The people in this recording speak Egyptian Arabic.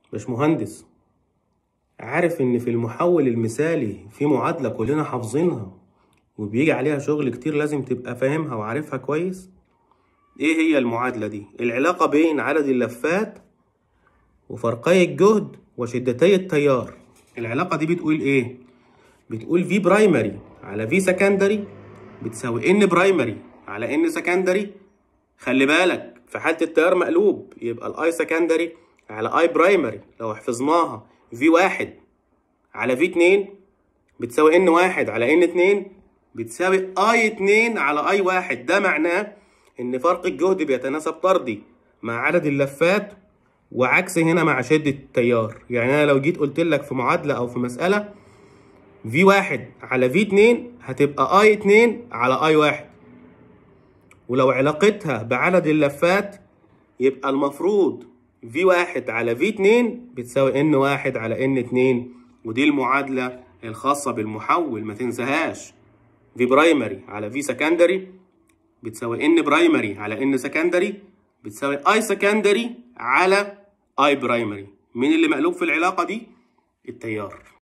باشمهندس عارف ان في المحول المثالي في معادلة كلنا حافظينها وبيجي عليها شغل كتير لازم تبقى فاهمها وعارفها كويس ايه هي المعادلة دي العلاقة بين عدد اللفات وفرقي الجهد وشدتي التيار العلاقة دي بتقول ايه بتقول في برايمري على في سكندري بتساوي ان برايمري على ان سكندري خلي بالك في حالة التيار مقلوب يبقى الاي سكندري على اي برايمري لو حفظناها في واحد على في اتنين بتساوي ان واحد على ان اتنين بتساوي اي اتنين على اي واحد ده معناه ان فرق الجهد بيتناسب طردي مع عدد اللفات وعكس هنا مع شدة التيار يعني انا لو جيت قلت لك في معادلة او في مسألة في واحد على في اتنين هتبقى اي اتنين على اي واحد ولو علاقتها بعدد اللفات يبقى المفروض في واحد على في اتنين بتساوي ان واحد على ان اتنين ودي المعادلة الخاصة بالمحول ما تنساهاش في برايمري على في سكندري بتساوي ان برايمري على ان سكندري بتساوي اي سكندري على اي برايمري مين اللي مقلوب في العلاقة دي؟ التيار